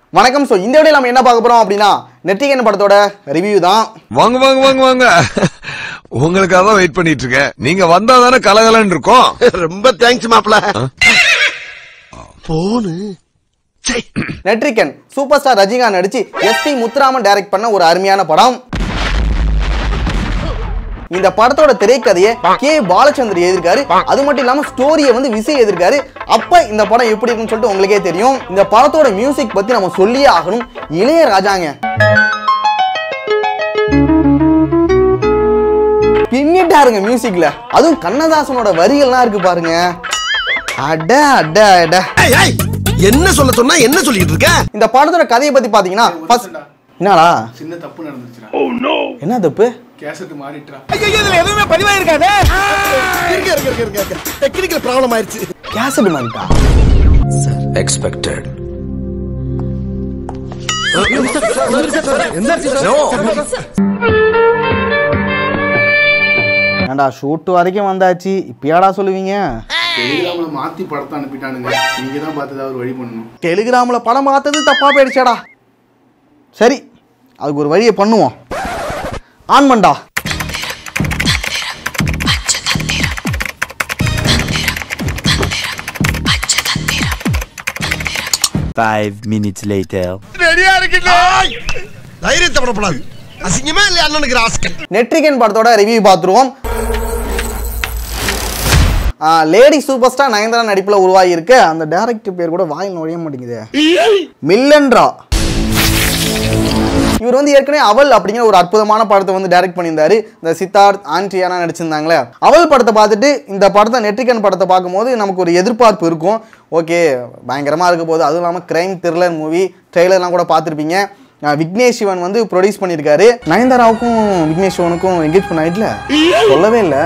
வணக்கம் ஸோ இந்த வீடியோ நம்ம என்ன பார்க்க போறோம் அப்படின்னா நெற்றிகன் படத்தோட ரிவ்யூ தான் வாங்க வாங்க வாங்க வாங்க உங்களுக்காக தான் வெயிட் பண்ணிட்டு இருக்கேன் நீங்க வந்தா தானே கலகலன்னு இருக்கும் ரொம்ப தேங்க்ஸ் மாப்ள phone Netrikann super star Rajinikanth நடிச்சு எஸ் பி முத்துராமன் டைரக்ட் பண்ண ஒரு அருமையான படம் இந்த படத்தோட திரைக்கதையை கே பாலச்சந்தர் எழுதியிருக்காரு அது மட்டும் இல்லாம ஸ்டோரியை வந்து விசை எழுதியிருக்காரு அப்ப இந்த படம் எப்படி இருக்குன்னு சொல்லிட்டு உங்களுக்கே தெரியும் இந்த படத்தோட மியூசிக் பத்தி நம்ம சொல்லியே ஆகணும் இளையராஜாங்க பின்னிட்டாருங்க மியூசிக்ல அதுவும் கண்ணதாசனோட வரிகள்லாம் இருக்கு பாருங்க அட அட அட என்ன சொல்ல சொன்னா என்ன சொல்லிட்டு இருக்க இந்த படத்தோட கதையை பத்தி பாத்தீங்கன்னா first- என்னடா சின்ன தப்பு நடந்துச்சுடா என்ன தப்பு கேசட் மாறிட்டுறா இருக்க இருக்க இருக்க இருக்க இருக்க டெக்னிக்கல் ப்ராப்ளம் ஆயிருச்சு கேசட் மாறிட்டா எக்ஸ்பெக்டட் ஏன்டா ஷூட் வரைக்கும் வந்தாச்சு இப்பயாடா சொல்லுவீங்க டெலிகிராமில் மாற்றி படத்தை அனுப்பிட்டானுங்க நீங்கள் தான் பார்த்து ஏதாவது ஒரு வழி பண்ணணும் டெலிகிராமில் படம் பார்த்தது தப்பா போயிடுச்சேடா சரி அதுக்கு ஒரு வழியை பண்ணுவோம் ஆன் பண்ணடா Five minutes later. ரெடியா இருக்கீங்களா தைரியத்தை விடப்படாது அசிங்கமா இல்லையா அண்ணனுக்கு ராஸ்கல் நெட்ரிகன் படத்தோட ரிவ்யூ பார்த்துருவோம் லேடி சூப்பர் ஸ்டார் நயன்தாரா நடிப்பில் உருவாகி இருக்க அந்த டேரக்டர் பேர் கூட வாயில் நுழைய மாட்டேங்குது மில்லன்ரா இவர் வந்து ஏற்கனவே அவள் அப்படிங்கிற ஒரு அற்புதமான படத்தை வந்து டைரக்ட் பண்ணியிருந்தாரு இந்த சித்தார்த் ஆண்ட்ரியானா நடிச்சிருந்தாங்களே அவள் படத்தை பார்த்துட்டு இந்த படத்தை நெட்ரிகன் படத்தை பார்க்கும்போது நமக்கு ஒரு எதிர்பார்ப்பு இருக்கும் ஓகே பயங்கரமாக இருக்க போகுது அதுவும் இல்லாமல் கிரைம் த்ரில்லர் மூவி ட்ரெய்லர்லாம் கூட பார்த்துருப்பீங்க அஹ் விக்னேஷ் சிவன் வந்து ப்ரொடியூஸ் பண்ணியிருக்காரு நயன்தாராவுக்கும் விக்னேஷ் சிவனுக்கும் என்கேஜ் பண்ண ஆயிட்டல சொல்லவே இல்லை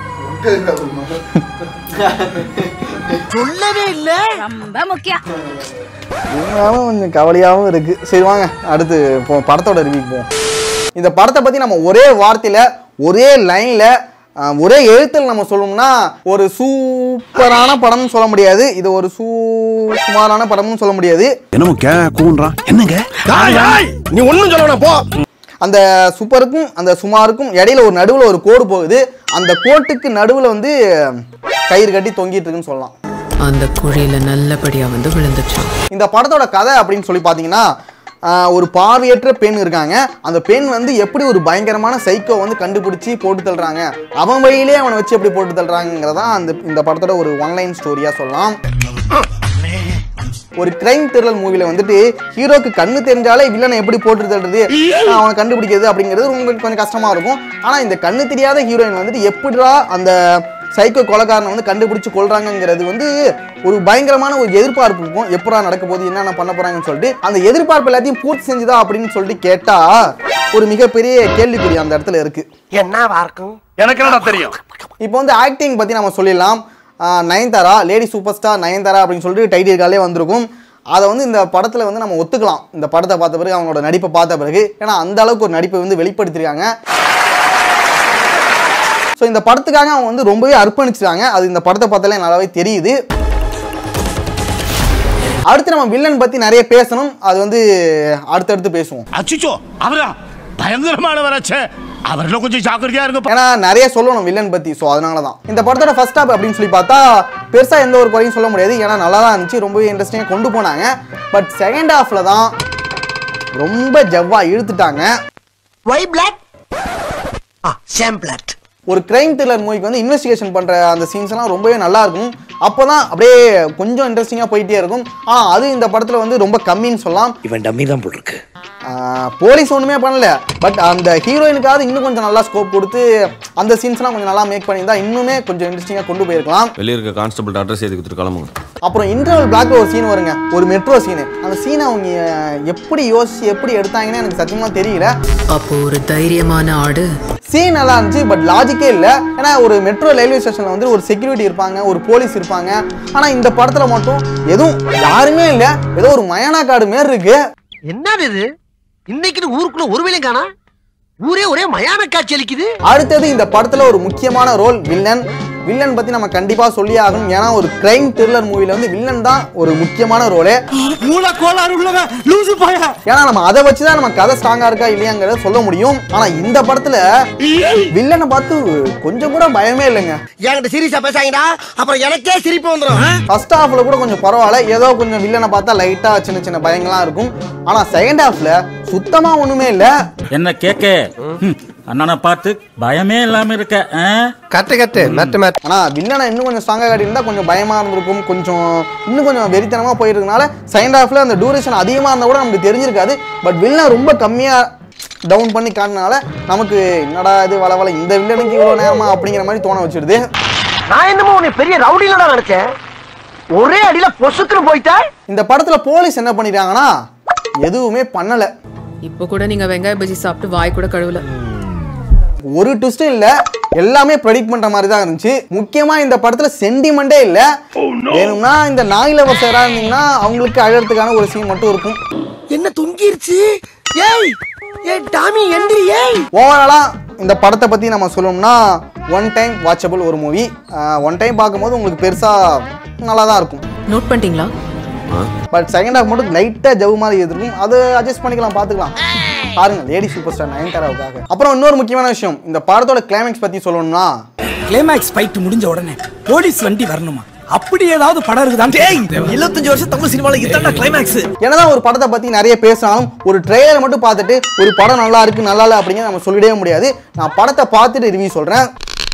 ரொம்ப முக்கியம் இருந்தாலும் கொஞ்சம் கவலையாகவும் இருக்கு சரி வாங்க அடுத்து இப்போ படத்தோட ரிவ்யூ போவோம் இந்த படத்தை பற்றி நம்ம ஒரே வார்த்தையில் ஒரே லைனில் ஒரே எழுத்தில் நம்ம சொல்லணும்னா ஒரு சூப்பரான படம்னு சொல்ல முடியாது இது ஒரு சூ சுமாரான படம்னு சொல்ல முடியாது என்னமோ கே கூன்றா என்னங்க நீ ஒண்ணும் சொல்ல வேணாம் போ அந்த சூப்பருக்கும் அந்த சுமாருக்கும் இடையில ஒரு நடுவில் ஒரு கோடு போகுது அந்த கோட்டுக்கு நடுவில் வந்து கயிறு கட்டி தொங்கிட்டு இருக்குன்னு சொல்லலாம் அந்த குழியில நல்லபடியா வந்து விழுந்துச்சான் இந்த படத்தோட கதை அப்படின்னு சொல்லி பார்த்தீங்கன்னா ஆஹ், ஒரு பார்வையற்ற பெண் இருக்காங்க அந்த பெண் வந்து எப்படி ஒரு பயங்கரமான சைக்கோ வந்து கண்டுபிடிச்சி போட்டு தள்ளுறாங்க அவன் வழியிலே அவனை வச்சு எப்படி போட்டு தள்ளுறாங்கிறதான் அந்த இந்த படத்தோட ஒரு ஒன்லைன் ஸ்டோரியாக சொல்லலாம் ஒரு கிரைம் த்ரில்லர் மூவில வந்துட்டு ஹீரோக்கு கண்ணு தெரிஞ்சாலே வில்லனை எப்படி போட்டு தள்ளுறது ஆஹ், அவனை கண்டுபிடிக்கிறது அப்படிங்கிறது உங்களுக்கு கொஞ்சம் கஷ்டமா இருக்கும் ஆனா இந்த கண்ணு தெரியாத ஹீரோயின் வந்துட்டு எப்படிடா அந்த சைக்கோ கொலைக்காரனை வந்து கண்டுபிடிச்சு கொள்றாங்கங்கிறது வந்து ஒரு பயங்கரமான ஒரு எதிர்பார்ப்பு இருக்கும் எப்படா நடக்க போகுது என்னென்ன பண்ண போறாங்கன்னு சொல்லிட்டு அந்த எதிர்பார்ப்பு எல்லாத்தையும் பூர்த்தி செஞ்சுதா அப்படின்னு சொல்லிட்டு கேட்டா ஒரு மிகப்பெரிய கேள்விக்குறி அந்த இடத்துல இருக்கு என்னவா இருக்கும் இப்போ வந்து ஆக்டிங் பற்றி நம்ம சொல்லிடலாம் ஆஹ் Nayanthara lady super star Nayanthara அப்படின்னு சொல்லிட்டு டைட்டில் காலே வந்திருக்கும் அதை வந்து இந்த படத்தில் வந்து நம்ம ஒத்துக்கலாம் இந்த படத்தை பார்த்த பிறகு அவங்களோட நடிப்பை பார்த்த பிறகு ஏன்னா அந்த அளவுக்கு ஒரு நடிப்பை வந்து வெளிப்படுத்திருக்காங்க ஸோ இந்த படத்துக்காக அவங்க வந்து ரொம்பவே அர்ப்பணிச்சிருக்காங்க அது இந்த படத்தை பார்த்தாலே நல்லாவே தெரியுது அடுத்து நம்ம வில்லன் பற்றி நிறைய பேசணும் அது வந்து அடுத்தடுத்து பேசுவோம் அச்சிச்சோ அவரா பயங்கரமானவராச்சே அவர்ல கொஞ்சம் ஜாக்கிரதையா இருங்க ஏன்னா நிறைய சொல்லணும் வில்லன் பத்தி ஸோ அதனால தான் இந்த படத்தோட ஃபர்ஸ்ட் ஹாப் அப்படின்னு சொல்லி பார்த்தா பெருசா எந்த ஒரு குறையும் சொல்ல முடியாது ஏன்னா நல்லா தான் இருந்துச்சு ரொம்பவே இன்ட்ரெஸ்டிங்காக கொண்டு போனாங்க பட் செகண்ட் ஹாஃப்ல தான் ரொம்ப ஜவ்வா இழுத்துட்டாங்க ஒய் பிளாக் சேம் பிளாட் ஒரு கிரைம் த்ரில்லர் மூவிக்கு வந்து இன்வெஸ்டிகேஷன் பண்ற அந்த சீன்ஸ் எல்லாம் ரொம்பவே நல்லா இருக்கும் அப்போதான் அப்படியே கொஞ்சம் இன்ட்ரெஸ்டிங்காக போயிட்டே இருக்கும் ஆ அது இந்த படத்தில் வந்து ரொம்ப கம்மின்னு சொல்லலாம் இவன் டம்மி தான் போட்டிருக்கு போலீஸ் ஒன்றுமே பண்ணல பட் அந்த ஹீரோயினுக்காவது இன்னும் கொஞ்சம் நல்லா ஸ்கோப் கொடுத்து அந்த சீன்ஸ்லாம் கொஞ்சம் நல்லா மேக் பண்ணியிருந்தா இன்னுமே கொஞ்சம் இன்ட்ரெஸ்டிங்காக கொண்டு போயிருக்கலாம் வெளியே இருக்க கான்ஸ்டபிள் அட்ரஸ் எழுதி கொடுத்துட்டு கிளம்புங்க அப்புறம் இன்டர்வல் பிளாக்ல ஒரு சீன் வருங்க ஒரு மெட்ரோ சீனு அந்த சீனை அவங்க எப்படி யோசிச்சு எப்படி எடுத்தாங்கன்னு எனக்கு சத்தியமா தெரியல அப்போ ஒரு தைரியமான ஆடு சீன் நல்லா இருந்துச்சு பட் லாஜிக்கே இல்லை ஏன்னா ஒரு மெட்ரோ ரயில்வே ஸ்டேஷன்ல வந்து ஒரு செக்யூரிட்டி இருப்பாங்க ஒரு போலீஸ் இருப்பாங்க ஆனா இந்த படத்துல மட்டும் எதுவும் யாருமே இல்லை ஏதோ ஒரு மயானா காடு மாரி இருக்கு என்னது இது இன்னைக்கு ஊருக்குள்ள ஒரு வேலையும் காணா ஊரே ஒரே மயான காட்சி அளிக்குது அடுத்தது இந்த படத்துல ஒரு முக்கியமான ரோல் வில்லன் வில்லன் பத்தி நம்ம கண்டிப்பா சொல்லி ஆகணும் ஏன்னா ஒரு கிரைம் த்ரில்லர் மூவில வந்து வில்லன் தான் ஒரு முக்கியமான ரோலே மூல கோளாறு உள்ளவன் லூசு பைய ஏன்னா நம்ம அதை வச்சு தான் நம்ம கதை ஸ்ட்ராங்கா இருக்கா இல்லையாங்கிறத சொல்ல முடியும் ஆனா இந்த படத்துல வில்லனை பார்த்து கொஞ்சம் கூட பயமே இல்லைங்க என்கிட்ட சீரியஸா பேசாங்கடா அப்புறம் எனக்கே சிரிப்பு வந்துடும் ஃபர்ஸ்ட் ஹாஃப்ல கூட கொஞ்சம் பரவாயில்ல ஏதோ கொஞ்சம் வில்லனை பார்த்தா லைட்டா சின்ன சின்ன பயங்கள்லாம் இருக்கும் ஆனா செகண்ட் ஹாஃப்ல சுத்தமா ஒண்ணுமே இல்ல என்ன கேக்க ம், அண்ணனை பார்த்து பயமே இல்லாம இருக்க ஆ? கட்டு கட்டு நட்டு மேட் ஆனா வில்லனை இன்னும் கொஞ்சம் ஸ்ட்ராங்கா காட்டியிருந்தா கொஞ்சம் பயமா இருந்திருக்கும் கொஞ்சம் இன்னும் கொஞ்சம் வெறித்தனமா போயிருக்கனால செகண்ட் ஹாஃப்ல அந்த டூரேஷன் அதிகமா இருந்தா கூட நமக்கு தெரிஞ்சிருக்காது பட் வில்லன் ரொம்ப கம்மியா டவுன் பண்ணி காட்டினால நமக்கு என்னடா இது வள வள இந்த வில்லனுக்கு இவ்வளவு நேரமா அப்படிங்கிற மாதிரி தோண வச்சிருது நான் என்னமோ உன்னை பெரிய ரவுடில நினைச்சேன் ஒரே அடியில பொசுக்குன்னு போயிட்டா இந்த படத்துல போலீஸ் என்ன பண்ணிட்டாங்கன்னா எதுவுமே பண்ணல இப்போ கூட நீங்க வெங்காய பஜ்ஜி சாப்பிட்டு வாய் கூட கழுவல ஒரு ட்விஸ்டும் இல்ல எல்லாமே ப்ரெடிக்ட் பண்ற மாதிரி தான் இருந்துச்சு முக்கியமா இந்த படத்துல சென்டிமெண்டே இல்ல வேணும்னா இந்த நாய் லவர்ஸ் யாரா இருந்தீங்கன்னா அவங்களுக்கு அழறதுக்கான ஒரு சீன் மட்டும் இருக்கும் என்ன தொங்கிருச்சு ஏய் ஏய் டாமி எந்திரி ஏய் ஓவராலா இந்த படத்தை பத்தி நம்ம சொல்லணும்னா ஒன் டைம் வாட்சபிள் ஒரு மூவி ஒன் டைம் பார்க்கும்போது உங்களுக்கு பெருசா நல்லா தான் இருக்கும் நோட் பண்ணிட்டீங்களா பட் செகண்ட் ஹாஃப் மட்டும் லைட்டாக ஜவு மாதிரி இருக்கும் அது அட்ஜஸ்ட் பண்ணிக்கலாம் பார்த்துக்கலாம் பாருங்க லேடி சூப்பர் ஸ்டார் நயன்தாராவுக்காக அப்புறம் இன்னொரு முக்கியமான விஷயம் இந்த படத்தோட கிளைமேக்ஸ் பத்தி சொல்லணும்னா கிளைமேக்ஸ் ஃபைட் முடிஞ்ச உடனே போலீஸ் வண்டி வரணுமா அப்படி ஏதாவது படம் இருக்குதான் இருபத்தஞ்சு வருஷம் தமிழ் சினிமால இதான்டா கிளைமேக்ஸ் என்னதான் ஒரு படத்தை பத்தி நிறைய பேசினாலும் ஒரு ட்ரெய்லர் மட்டும் பார்த்துட்டு ஒரு படம் நல்லா இருக்கு நல்லா இல்லை அப்படிங்கிறத நம்ம சொல்லிடவே முடியாது நான் படத்தை பார்த்துட்டு ரிவ்யூ சொல்றேன்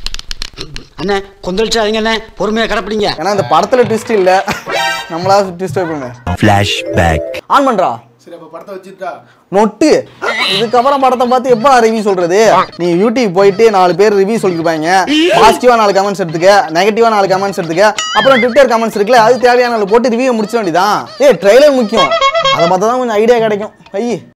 அண்ணே கொந்தளிச்சாதீங்க அண்ணே பொறுமையா கடப்பிடிங்க ஏன்னா இந்த படத்துல ட்விஸ்ட் இல்ல நம்மளா ட்விஸ்ட் வைப்போங்க Flashback. ஆன் பண்றா சரி அப்ப படத்தை வச்சுட்டா நொட்டு இதுக்கப்புறம் படத்தை பார்த்து எப்போ நான் ரிவ்யூ சொல்றது நீ யூடியூப் போயிட்டு நாலு பேர் ரிவ்யூ சொல்லிருப்பாங்க பாசிட்டிவா நாலு கமெண்ட்ஸ் எடுத்துக்க நெகட்டிவா நாலு கமெண்ட்ஸ் எடுத்துக்க அப்புறம் ட்விட்டர் கமெண்ட்ஸ் இருக்குல்ல அது தேவையான போட்டு ரிவ்யூ முடிச்ச வேண்டியதான் ஏ ட்ரெய்லர் முக்கியம் அதை பார்த்தா தான் கொஞ்சம் ஐடியா கிடைக்கும் ஐயே